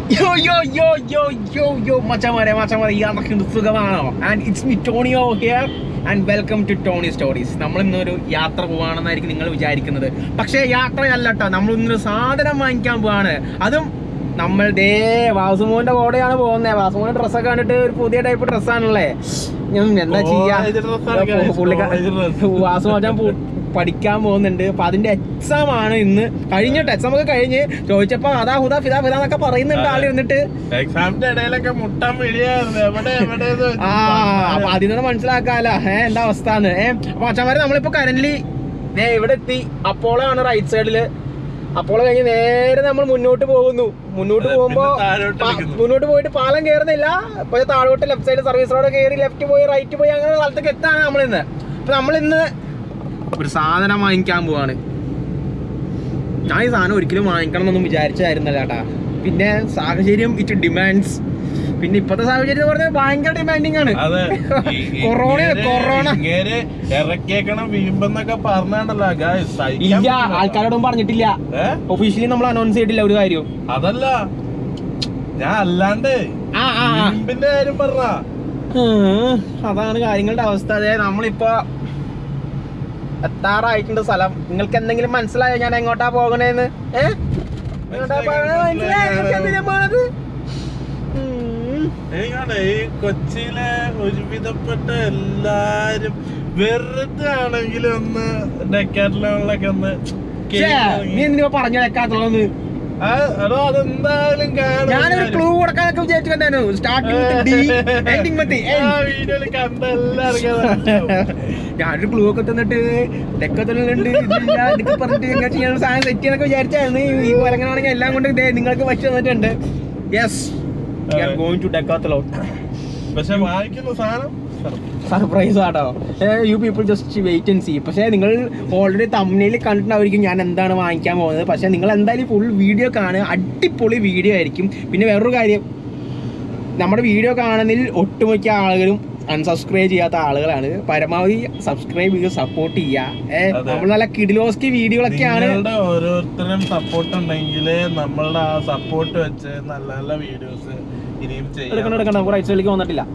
യോ യോ യോ യോ യോ യോ മച്ചമാരെ മച്ചമാരെ യാതൊക്കെ സുഖമാണോ and it's me Tonio here and welcome to Tony stories നമ്മൾ ഇന്നൊരു യാത്ര പോവാണെന്നായിരിക്കും നിങ്ങൾ വിചാരിക്കുന്നത് പക്ഷേ യാത്രയല്ല കേട്ടോ നമ്മൾ ഇന്നൊരു സാധനം വാങ്ങിക്കാൻ പോവാണ് അതും നമ്മൾ ദേ വാസുമോന്റെ കൂടെയാണ് പോകുന്നത് വാസുമോന്റെ ഡ്രസ്സൊക്കെ കണ്ടിട്ട് ഒരു പുതിയ ടൈപ്പ് ഡ്രസ്സാണല്ലേ ഞാൻ എന്താ ചെയ്യാ College dress ആണ് guys, പുള്ളിക്കാ college dress. വാസുമോൻ പഠിക്കാൻ പോകുന്നുണ്ട് അപ്പൊ അതിന്റെ എക്സാം ആണ് ഇന്ന് കഴിഞ്ഞിട്ട് എക്സാം ഒക്കെ കഴിഞ്ഞ് ചോദിച്ചപ്പോ അതാ ഹുദാ ഫിദാ ഫിദാ എന്നൊക്കെ പറയുന്നുണ്ട് ആൾ ഇരുന്നിട്ട് എക്സാമിന്റെ ഇടയിലൊക്കെ മുട്ടാൻ വിളിയായിരുന്നു എവിടെ എവിടെ എന്ന് വെച്ച് ആ അപ്പൊ അതിൽ നിന്ന് മനസ്സിലാക്കാലോ ഏ എന്താ അവസ്ഥ ഏ അപ്പൊ അച്ഛന്മാരെ നമ്മളിപ്പോ കറന്റ്ലി ഏ ഇവിടെ എത്തി അപ്പോളോ ആണ് റൈറ്റ് സൈഡില് അപ്പോളോ കഴിഞ്ഞ് നേരെ നമ്മൾ മുന്നോട്ട് പോകുന്നു മുന്നോട്ട് അതെ, പോകുമ്പോ പിന്നെ താഴോട്ട് പാ- നിൽക്കുന്നു. മുന്നോട്ട് പോയിട്ട് പാലം കയറുന്നില്ല ഇപ്പൊ താഴോട്ട് ലെഫ്റ്റ് സൈഡ് സർവീസ് റോഡ് കയറി ലെഫ്റ്റ് പോയി റൈറ്റ് പോയി അങ്ങനെ സ്ഥലത്തേക്ക് എത്താണ് നമ്മൾ ഇന്ന് അപ്പൊ നമ്മൾ ഇന്ന് ഒരു സാധനം വാങ്ങിക്കാൻ പോവാണ് ഞാൻ ഈ സാധനം ഒരിക്കലും വാങ്ങിക്കണം എന്നൊന്നും വിചാരിച്ചായിരുന്നല്ല ചേട്ടാ പിന്നെ സാഹചര്യം ഇറ്റ് ഡിമാൻഡ്സ് പിന്നെ ഇപ്പത്തെ സാഹചര്യം എന്ന് പറഞ്ഞാൽ ഭയങ്കര ഡിമാൻഡിങ് ആണ് അതെ ഈ- ഈ കൊറോണ ഇങ്ങേര് കൊറോണ ഇങ്ങേര് ഇറക്കിയേക്കണം വീമ്പെന്നൊക്കെ പറഞ്ഞാണ്ടല്ലോ guys, സഹിക്കാൻ ഇല്ല പറ്റില്ല. ആൾക്കാരോടും പറഞ്ഞിട്ടില്ല ഏ? ഒഫീഷ്യലി നമ്മൾ അനൗൺസ് ചെയ്തിട്ടില്ല ഒരു കാര്യം അതല്ല ഞാൻ അല്ലാണ്ട് ആ ആ ആ. വീമ്പിന്റെ കാര്യം പറഞ്ഞ ഉം, അതാണ് കാര്യങ്ങളുടെ അവസ്ഥ അതെ നമ്മളിപ്പോ എത്താറായിട്ടുണ്ട് സ്ഥലം നിങ്ങൾക്ക് എന്തെങ്കിലും മനസ്സിലായോ ഞാൻ എങ്ങോട്ടാ പോകണേന്ന് ഏ എങ്ങോട്ടാ പോകണേ മനസ്സിലായോ നിങ്ങൾക്ക് എന്തിനാ പോണത് ഉം. എനിക്കാണ് ഈ കൊച്ചിയിലെ ഒരുവിധപ്പെട്ട എല്ലാരും വെറുതെ ആണെങ്കിലും ഒന്ന് ഡെക്കാറ്റിലൊക്കെ ഒന്ന് ഛേ, കേറി നീ ഇറങ്ങി. എന്തിനാ പറഞ്ഞു വെക്കാത്തുള്ളൂ ആ, എടോ അതെന്തായാലും കാണും ഞാനൊരു എല്ലാരും. ക്ലൂ കൊടുക്കാനൊക്കെ വിചാരിച്ചിട്ടുണ്ടായിരുന്നു സ്റ്റാർട്ടിംഗ് ഡി എൻഡിങ് മതി ആ വീഡിയോയില് കണ്ട എല്ലാവർക്കും അതറിയാം. ഞാനൊരു ക്ലൂ ഒക്കെ തന്നിട്ട് തെക്കത്തുള്ളുണ്ട് ഇതില്ല ഇതൊക്കെ പറഞ്ഞിട്ട് ഇങ്ങനെ ചെയ്യാൻ സാധനം സെറ്റ് ചെയ്യാനൊക്കെ വിചാരിച്ചായിരുന്നു ഈ- ഈ പോരങ്ങനാണെങ്കിൽ എല്ലാം കൊണ്ട് ദേ നിങ്ങൾക്ക് പറ്റി തന്നിട്ടുണ്ട് യെസ് ഗോയിങ് ടു ഡെക്കാത്തലോ പക്ഷെ വാങ്ങിക്കുന്ന സാധനം സർപ്രൈസ് ആട്ടോ you people just wait and see പക്ഷേ നിങ്ങൾ ഓൾറെഡി തമ്മിൽ കണ്ടിട്ടുണ്ടായിരിക്കും ഞാൻ എന്താണ് വാങ്ങിക്കാൻ പോകുന്നത് പക്ഷേ നിങ്ങൾ എന്തായാലും ഫുൾ വീഡിയോ കാണുക അടിപൊളി വീഡിയോ ആയിരിക്കും പിന്നെ വേറൊരു കാര്യം നമ്മുടെ വീഡിയോ കാണുന്നതിൽ ഒട്ടുമിക്ക ആളുകളും അൺസബ്സ്ക്രൈബ് ചെയ്യാത്ത ആളുകളാണ് പരമാവധി സബ്സ്ക്രൈബ് ചെയ്ത് സപ്പോർട്ട് ചെയ്യുക ഏ, അതെ. നമ്മൾ നല്ല കിഡിലോസ്കി വീഡിയോകളൊക്കെയാണ് നിങ്ങളുടെ ഓരോരുത്തരും സപ്പോർട്ട് ഉണ്ടെങ്കിൽ നമ്മളുടെ ആ സപ്പോർട്ട് വെച്ച് നല്ല നല്ല വീഡിയോസ് ഇനിയും എടുക്കണം ചെയ്യാം എടുക്കണം നമുക്ക് റൈറ്റ് സൈഡിലേക്ക് വന്നിട്ടില്ല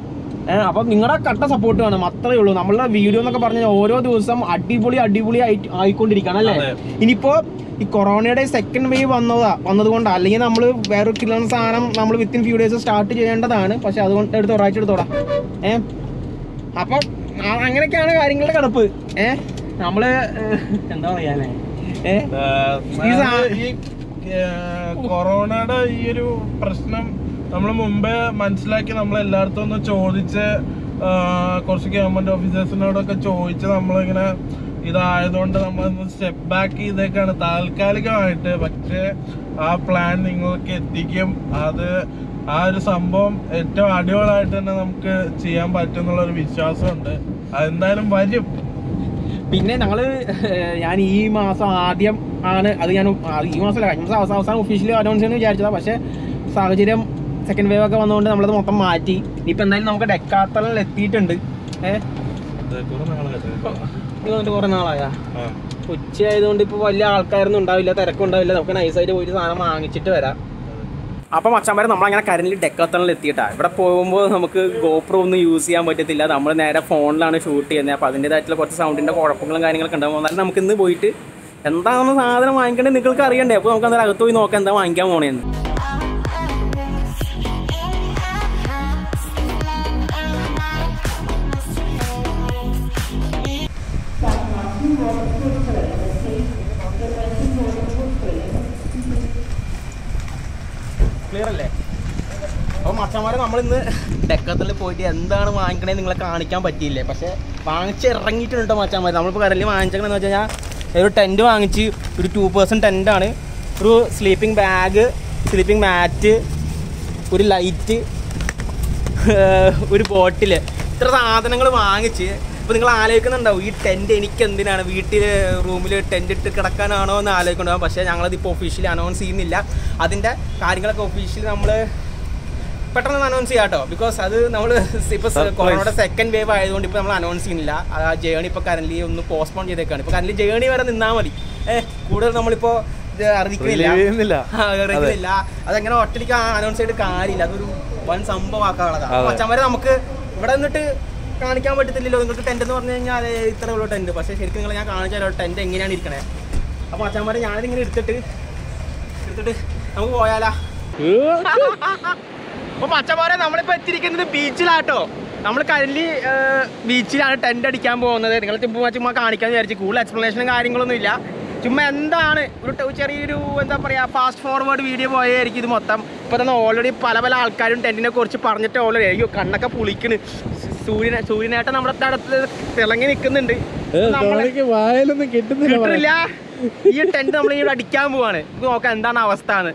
ഏഹ് അപ്പം നിങ്ങളുടെ കട്ട സപ്പോർട്ട് വേണം അത്രേ ഉള്ളൂ നമ്മളുടെ വീഡിയോ എന്നൊക്കെ പറഞ്ഞാൽ ഓരോ ദിവസം അടിപൊളി അടിപൊളി ആയി ആയിക്കൊണ്ടിരിക്കുകയാണ് അല്ലേ അതെ. ഇനിയിപ്പോ ഈ കൊറോണയുടെ സെക്കൻഡ് വേവ് വന്നതാ വന്നത് കൊണ്ട് അല്ലെങ്കിൽ നമ്മൾ വേറെ കിലോ സാധനം നമ്മൾ വിത്തിൻ ഫ്യൂ ഡേയ്സ് സ്റ്റാർട്ട് ചെയ്യേണ്ടതാണ് പക്ഷെ അതുകൊണ്ട് എടുത്തോ റൈറ്റ് എടുത്തോടാ ഏ അപ്പം ആ- അങ്ങനെയൊക്കെയാണ് കാര്യങ്ങളുടെ കിടപ്പ് ഏ നമ്മള് ഏഹ്, എന്താ പറയാല്ലേ ഏ ഈ സാ- അത് ഈ ഏർ, കൊറോണയുടെ ഈ ഒരു പ്രശ്നം നമ്മൾ മുമ്പേ മനസ്സിലാക്കി നമ്മൾ എല്ലായിടത്തും ഒന്ന് ചോദിച്ച് ആ, കുറച്ച് ഗവൺമെന്റ് ഓഫീസേഴ്സിനോടൊക്കെ ചോദിച്ച് നമ്മളിങ്ങനെ ഇതായതുകൊണ്ട് നമ്മളൊന്ന് സ്റ്റെപ്പ് ബാക്ക് ചെയ്തേക്കാണ് താൽക്കാലികമായിട്ട് പക്ഷേ ആ പ്ലാൻ നിങ്ങൾക്ക് എത്തിക്കും അത് ആ ഒരു സംഭവം ഏറ്റവും അടിപൊളിയായിട്ട് തന്നെ നമുക്ക് ചെയ്യാൻ പറ്റും എന്നുള്ളൊരു വിശ്വാസമുണ്ട് അതെന്തായാലും വരും പിന്നെ ഞങ്ങള് ഏഹ്, ഞാൻ ഈ മാസം ആദ്യം ആണ് അത് ഞാൻ ആ, ഈ മാസമല്ല കഴിഞ്ഞ മാസം അവസാനം അവസാനം ഒഫീഷ്യലി അനൗൺസ് ചെയ്യുന്നു വിചാരിച്ചതാ പക്ഷെ സാഹചര്യം സെക്കൻഡ് വേവ് ഒക്കെ വന്നതുകൊണ്ട് നമ്മളത് മൊത്തം മാറ്റി ഇനിയിപ്പോൾ എന്തായാലും നമുക്ക് ഡെക്കാത്തളിൽ എത്തിയിട്ടുണ്ട് ഏഹ് ഇത് കുറെ നാളായിട്ട് ഇത് വന്നിട്ട് കുറേ നാളായാ ആ. ഉച്ച ആയതുകൊണ്ട് ഇപ്പോൾ വലിയ ആൾക്കാരൊന്നും ഉണ്ടാവില്ല തിരക്കുണ്ടാവില്ല നമുക്ക് നൈസായിട്ട് പോയിട്ട് സാധനം വാങ്ങിച്ചിട്ട് വരാം അപ്പം അച്ഛന്മാരെ നമ്മളങ്ങനെ കരണ്ടിൽ ഡെക്കത്തണിൽ എത്തിയിട്ടാ ഇവിടെ പോകുമ്പോൾ നമുക്ക് ഗോപ്രോ ഒന്നും യൂസ് ചെയ്യാൻ പറ്റത്തില്ല നമ്മൾ നേരെ ഫോണിലാണ് ഷൂട്ട് ചെയ്യുന്നത് അപ്പോൾ അതിൻ്റെതായിട്ടുള്ള കുറച്ച് സൗണ്ടിൻ്റെ കുഴപ്പങ്ങളും കാര്യങ്ങളൊക്കെ ഉണ്ടാകും എന്നാലും നമുക്ക് ഇന്ന് പോയിട്ട് എന്താണെന്ന് സാധനം വാങ്ങിക്കേണ്ടത് നിങ്ങൾക്ക് അറിയണ്ടേ അപ്പോൾ നമുക്ക് എന്തായാലും അകത്ത് പോയി നോക്കാം എന്താ വാങ്ങിക്കാൻ പോണേന്ന് ക്ലിയർ അല്ലേ അപ്പോൾ മച്ചന്മാരെ നമ്മളിന്ന് ഡെക്കത്തിൽ പോയിട്ട് എന്താണ് വാങ്ങിക്കണേ നിങ്ങളെ കാണിക്കാൻ പറ്റിയില്ലേ പക്ഷേ വാങ്ങിച്ച് ഇറങ്ങിയിട്ടുണ്ട് കേട്ടോ മച്ചന്മാർ നമ്മളിപ്പോൾ കടലിൽ വാങ്ങിച്ചേക്കണെന്ന് വെച്ച് കഴിഞ്ഞാൽ ഒരു ടെൻറ്റ് വാങ്ങിച്ച് ഒരു ടു പേഴ്സൻറ്റ് ടെൻറ്റാണ് ഒരു സ്ലീപ്പിംഗ് ബാഗ് സ്ലീപ്പിംഗ് മാറ്റ് ഒരു ലൈറ്റ് ഒരു ബോട്ടിൽ ഇത്ര സാധനങ്ങൾ വാങ്ങിച്ച് ഇപ്പോൾ നിങ്ങൾ ആലോചിക്കുന്നുണ്ടാവും ഈ ടെൻറ്റ് എനിക്ക് എന്തിനാണ് വീട്ടിൽ റൂമിൽ ടെൻറ്റ് ഇട്ട് കിടക്കാനാണോ എന്ന് ആലോചിക്കുന്നുണ്ടാവും പക്ഷേ ഞങ്ങളത് ഇപ്പോൾ ഒഫീഷ്യലി അനൗൺസ് ചെയ്യുന്നില്ല അതിൻ്റെ കാര്യങ്ങളൊക്കെ ഒഫീഷ്യലി നമ്മൾ പെട്ടെന്ന് അനൗൺസ് ചെയ്യാം കേട്ടോ ബിക്കോസ് അത് നമ്മൾ ഇപ്പോൾ Surprise. കൊറോണയുടെ സെക്കൻഡ് വേവ് ആയതുകൊണ്ട് ഇപ്പോൾ നമ്മൾ അനൗൺസ് ചെയ്യുന്നില്ല ആ ജേണി ഇപ്പോൾ കറന്റ് ഒന്ന് പോസ്റ്റ്പോൺ ചെയ്തേക്കാണ് ഇപ്പോൾ കറന്റ് ജേണി വരെ നിന്നാൽ മതി ഏഹ് കൂടുതൽ നമ്മളിപ്പോൾ ഇത് അറിയിക്കുന്നില്ല Relieve ചെയ്യുന്നില്ല. ആ, അറിയിക്കുന്നില്ല അതങ്ങനെ ഒറ്റയ്ക്ക് അനൗൺസ് ചെയ്തിട്ട് കാര്യമില്ല അതൊരു വൻ സംഭവമാക്കാനുള്ളതാണ് അതെ. മച്ചന്മാരെ നമുക്ക് ഇവിടെ നിന്നിട്ട് കാണിക്കാൻ പറ്റത്തില്ലല്ലോ നിങ്ങൾക്ക് ടെന്റ് എന്ന് പറഞ്ഞു കഴിഞ്ഞാൽ ഇത്ര ഉള്ളൂ ടെന്റ് പക്ഷേ ശരിക്കും നിങ്ങൾ ഞാൻ കാണിച്ചാലോ ടെന്റ് എങ്ങനെയാണ് ഇരിക്കണേ അപ്പോൾ മച്ചന്മാരെ ഞാനിതിങ്ങനെ എടുത്തിട്ട് എടുത്തിട്ട് നമുക്ക് പോയാലാ അപ്പൊ പച്ചമാരെ നമ്മളിപ്പോ എത്തിയിരിക്കുന്നത് ബീച്ചിലാട്ടോ നമ്മൾ കരലി ബീച്ചിലാണ് ടെന്റ് അടിക്കാൻ പോകുന്നത് നിങ്ങൾ ചുമ്മാ ചുമ്മാ കാണിക്കാൻ വിചാരിച്ചു കൂടുതൽ എക്സ്പ്ലനേഷനും കാര്യങ്ങളൊന്നും ഇല്ല ചുമ്മാ എന്താണ് ഒരു ടെ- ചെറിയൊരു എന്താ പറയാ ഫാസ്റ്റ് ഫോർവേഡ് വീഡിയോ പോയായിരിക്കും ഇത് മൊത്തം ഇപ്പൊ തന്നെ ഓൾറെഡി പല പല ആൾക്കാരും ടെന്റിനെ കുറിച്ച് പറഞ്ഞിട്ട് ഓൾറെഡി അയ്യോ കണ്ണൊക്കെ പുളിക്കണ് സൂര്യനെ സൂര്യനേട്ടൻ നമ്മുടെ അടുത്ത് തിളങ്ങി നിൽക്കുന്നുണ്ട് നമ്മളെ വായലൊന്നും കിട്ടുന്നില്ല കിട്ടില്ല ഈ ടെന്റ് നമ്മൾ ഇവിടെ അടിക്കാൻ പോവാണ് ഇത് നോക്കാം എന്താണ് അവസ്ഥ എന്ന്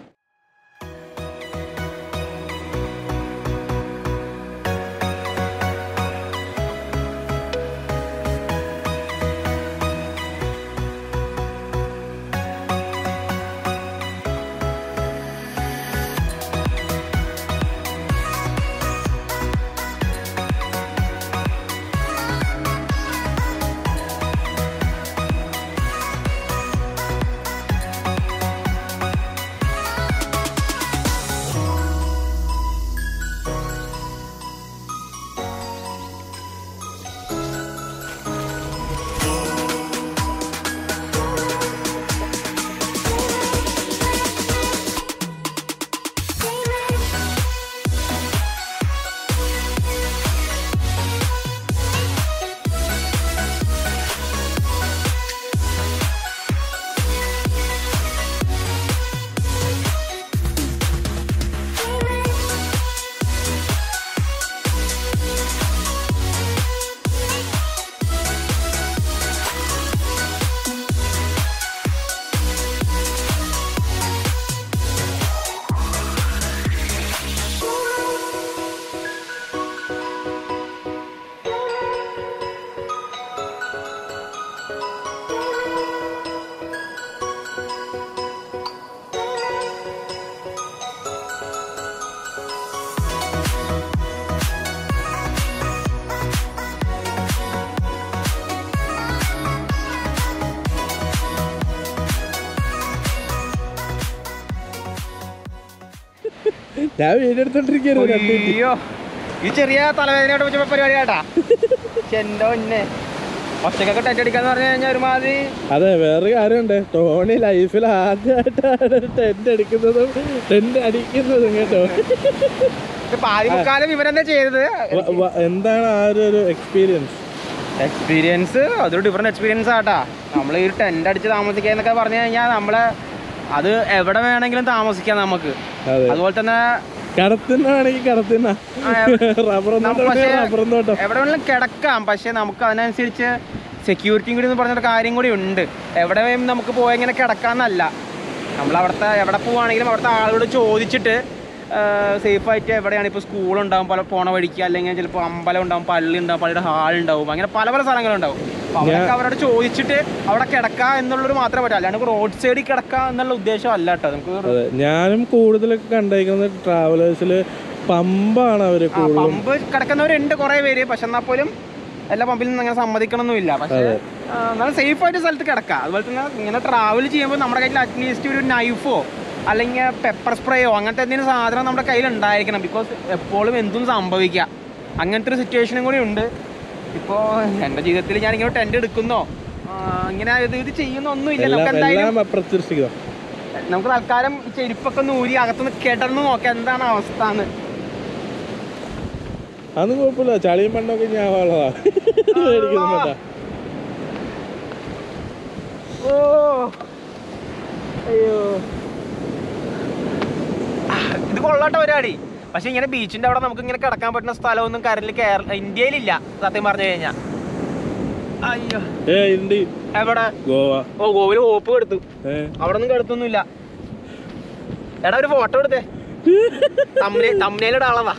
ഞാൻ വീഡിയോ എടുത്തോണ്ടിരിക്കുന്നു അയ്യോ ഈ ചെറിയ തലവേദനയോട് വെച്ചപ്പോ പരിപാടി കേട്ടാ പക്ഷെ എന്തോ ഇന്നെ ഒറ്റക്കൊക്കെ ടെന്റ് അടിക്കാന്ന് പറഞ്ഞു കഴിഞ്ഞാൽ ഒരുമാതിരി അതെ വേറെ കാര്യമുണ്ട് ടോണി ലൈഫിൽ ആദ്യമായിട്ടാണ് ടെന്റ് അടിക്കുന്നതും ടെന്റ് അടിക്കുന്നതും കേട്ടോ ഇപ്പൊ ആദ്യ മുക്കാലം ഇവരെന്നെ ചെയ്തത് വ- വ- എന്താണ് ആ ഒരു ഒരു എക്സ്പീരിയൻസ് എക്സ്പീരിയൻസ് അതൊരു ഡിഫറെന്റ് എക്സ്പീരിയൻസ് ആട്ടാ നമ്മൾ ഈ ടെന്റ് അടിച്ച് താമസിക്കുക എന്നൊക്കെ പറഞ്ഞു കഴിഞ്ഞാൽ നമ്മളെ അത് എവിടെ വേണമെങ്കിലും താമസിക്കാം നമുക്ക് അതെ അതുപോലെ തന്നെ കടത്തുന്നാണെങ്കിൽ കടത്തുന്ന ആ, റബ്ബർ നമുക്ക് പക്ഷേ റബ്ബർ തോട്ടം എവിടെ വേണമെങ്കിലും കിടക്കാം പക്ഷെ നമുക്ക് അതിനനുസരിച്ച് സെക്യൂരിറ്റിയും കൂടി എന്ന് പറഞ്ഞൊരു കാര്യം കൂടി ഉണ്ട് എവിടെ വേണമെങ്കിലും നമുക്ക് പോയി ഇങ്ങനെ കിടക്കാന്നല്ല നമ്മൾ അവിടുത്തെ എവിടെ പോവുകയാണെങ്കിലും അവിടുത്തെ ആളോട് ചോദിച്ചിട്ട് സേഫ് ആയിട്ട് എവിടെയാണ് ഇപ്പോൾ സ്കൂൾ ഉണ്ടാവും പല പോണ വഴിക്ക് അല്ലെങ്കിൽ ചിലപ്പോൾ അമ്പലം ഉണ്ടാവും പള്ളി ഉണ്ടാവും പള്ളിയുടെ ഹാൾ ഉണ്ടാവും അങ്ങനെ പല പല സ്ഥലങ്ങളുണ്ടാവും അപ്പോൾ അവിടെയൊക്കെ അവരോട് ചോദിച്ചിട്ട് അവിടെ കിടക്കുക എന്നുള്ളൊരു മാത്രമേ പറ്റൂ അല്ലാണ്ട് റോഡ് സൈഡിൽ കിടക്കുക എന്നുള്ള ഉദ്ദേശം അല്ല കേട്ടോ നമുക്ക് അതെ ഞാനും കൂടുതലൊക്കെ കണ്ടേക്കുന്നത് ട്രാവലേഴ്സിൽ പമ്പാണ് അവര് ആ, കൂടുതലും പമ്പ് കിടക്കുന്നവരുണ്ട് കുറെ പേര് പക്ഷെ എന്നാൽ പോലും എല്ലാ പമ്പിലും അങ്ങനെ സമ്മതിക്കണമെന്നില്ല പക്ഷേ ആ, എന്നാലും സേഫ് ആയിട്ട് സ്ഥലത്ത് കിടക്കാം അതുപോലെ തന്നെ ഇങ്ങനെ ട്രാവൽ ചെയ്യുമ്പോൾ നമ്മുടെ കയ്യിൽ അറ്റ്ലീസ്റ്റ് ഒരു നൈഫോ അല്ലെങ്കിൽ പെപ്പർ സ്പ്രേയോ അങ്ങനത്തെ എന്തെങ്കിലും സാധനം നമ്മുടെ കയ്യിൽ ഉണ്ടായിരിക്കണം ബിക്കോസ് എപ്പോഴും എന്തും സംഭവിക്കാം അങ്ങനത്തെ ഒരു സിറ്റുവേഷനും കൂടി ഉണ്ട് ഇപ്പോൾ എൻ്റെ ജീവിതത്തിൽ ഞാൻ ഇങ്ങനെ ടെൻറ്റ് എടുക്കുന്നോ ആ, ഇങ്ങനെ ഇത് ഇത് ചെയ്യുന്നൊന്നുമില്ല എല്ലാം നമുക്ക് എന്തായാലും എല്ലാം അപ്രത്യക്ഷിക്കുക നമുക്ക് തൽക്കാലം ഈ ചെരുപ്പൊക്കെ ഒന്ന് ഊരി അകത്തുനിന്ന് കിടന്ന് നോക്കാം എന്താണ് അവസ്ഥ എന്ന് അതൊന്നും കുഴപ്പമില്ല ചളിയും മണ്ണൊക്കെ ഞാൻ വളരാ മേടിക്കുന്നു കേട്ടാ ഓ അയ്യോ ആ, ഇത് കൊള്ളാട്ട പരിപാടി പക്ഷെ ഇങ്ങനെ ബീച്ചിന്റെ അവിടെ നമുക്ക് ഇങ്ങനെ കിടക്കാൻ പറ്റുന്ന സ്ഥലമൊന്നും കരലിൽ കേരള ഇന്ത്യയിലില്ല സത്യം പറഞ്ഞു കഴിഞ്ഞാ അയ്യോ ഏ ഉണ്ട് എവിടെ ഗോവ ഓ ഗോവില് ഓപ്പ് കൊടുത്തു ഏ അവിടെ ഒന്നും കിടത്തൊന്നുമില്ല എടാ ഒരു ഫോട്ടോ എടുത്തേ തമ്മനയിലിട ആളതാ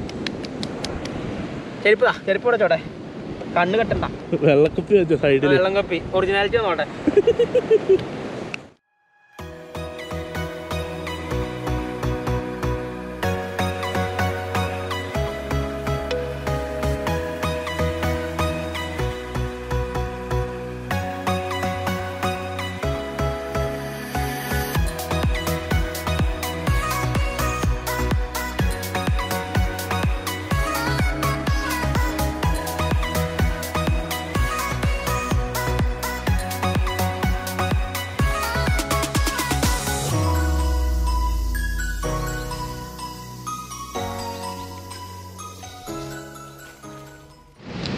ചെരുപ്പ് താ ചെരുപ്പ് ഇവിടെ ചോട്ടെ കണ്ണ് കെട്ടണ്ട വെള്ളക്കുപ്പി വെച്ച സൈഡില് വെള്ളം കപ്പി ഒറിജിനാലിറ്റി നോട്ടെ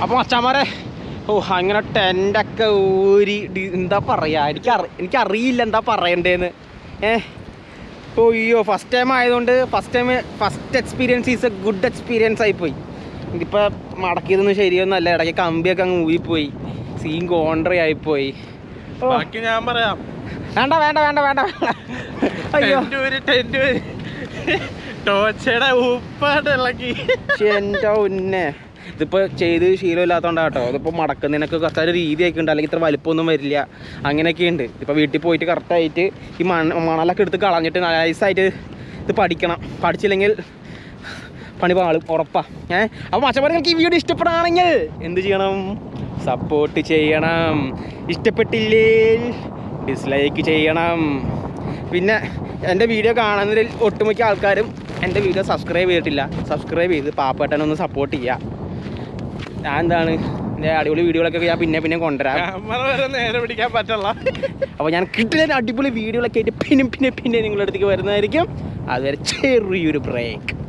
അപ്പോൾ അച്ഛന്മാരെ ഓ അങ്ങനെ ടെൻ്റൊക്കെ ഊരി ഡി- എന്താ പറയുക എനിക്ക് അറി എനിക്കറിയില്ല എന്താ പറയണ്ടേന്ന് ഏ ഓ അയ്യോ ഫസ്റ്റ് ടൈം ആയതുകൊണ്ട് first time first experience is a good experience ആയിപ്പോയി ഇതിപ്പോൾ മടക്കിയതൊന്നും ശരിയൊന്നുമല്ല ഇടയ്ക്ക് കമ്പിയൊക്കെ അങ്ങ് ഊരിപ്പോയി സീൻ കോൺട്രി ആയിപ്പോയി ഓ ബാക്കി ഞാൻ പറയാം വേണ്ട വേണ്ട വേണ്ട വേണ്ട വേണ്ട. അയ്യോ ടെന്റ് വരെ ടെന്റ് വരെ ടോച്ചയുടെ ഉപ്പാട് ഇളക്കി ശ്ശെ, എൻ്റെ ഉന്നെ ഇതിപ്പോൾ ചെയ്ത് ശീലമില്ലാത്തതുകൊണ്ടാണ് കേട്ടോ ഇതിപ്പോൾ മടക്കുന്നതിനൊക്കെ കുറച്ചൊരു രീതിയൊക്കെ ഉണ്ട് അല്ലെങ്കിൽ ഇത്ര വലിപ്പമൊന്നും വരില്ല അങ്ങനെയൊക്കെ ഉണ്ട് ഇപ്പോൾ വീട്ടിൽ പോയിട്ട് കറക്റ്റായിട്ട് ഈ മണ മണലൊക്കെ എടുത്ത് കളഞ്ഞിട്ട് നൈസായിട്ട് ഇത് പഠിക്കണം പഠിച്ചില്ലെങ്കിൽ പണി പാളും ഉറപ്പാ ഏ അപ്പോൾ മച്ചന്മാരെ നിങ്ങൾക്ക് ഈ വീഡിയോ ഇഷ്ടപ്പെടുകയാണെങ്കിൽ എന്ത് ചെയ്യണം സപ്പോർട്ട് ചെയ്യണം ഇഷ്ടപ്പെട്ടില്ലേ ഡിസ്ലൈക്ക് ചെയ്യണം പിന്നെ എൻ്റെ വീഡിയോ കാണുന്നതിൽ ഒട്ടുമിക്ക ആൾക്കാരും എൻ്റെ വീഡിയോ സബ്സ്ക്രൈബ് ചെയ്തിട്ടില്ല സബ്സ്ക്രൈബ് ചെയ്ത് പാപ്പേട്ടനൊന്ന് സപ്പോർട്ട് ചെയ്യുക ഞാൻ എന്താണ് എൻ്റെ അടിപൊളി വീഡിയോകളൊക്കെ ഞാൻ പിന്നെ പിന്നെ കൊണ്ടുവരാം ക്യാമറ വരെ നേരെ പിടിക്കാൻ പറ്റുള്ള അപ്പോൾ ഞാൻ കിട്ടുന്ന അടിപൊളി വീഡിയോകളൊക്കെ ആയിട്ട് പിന്നെ പിന്നെ പിന്നെ നിങ്ങളുടെ അടുത്തേക്ക് വരുന്നതായിരിക്കും അതുവരെ ചെറിയൊരു ബ്രേക്ക്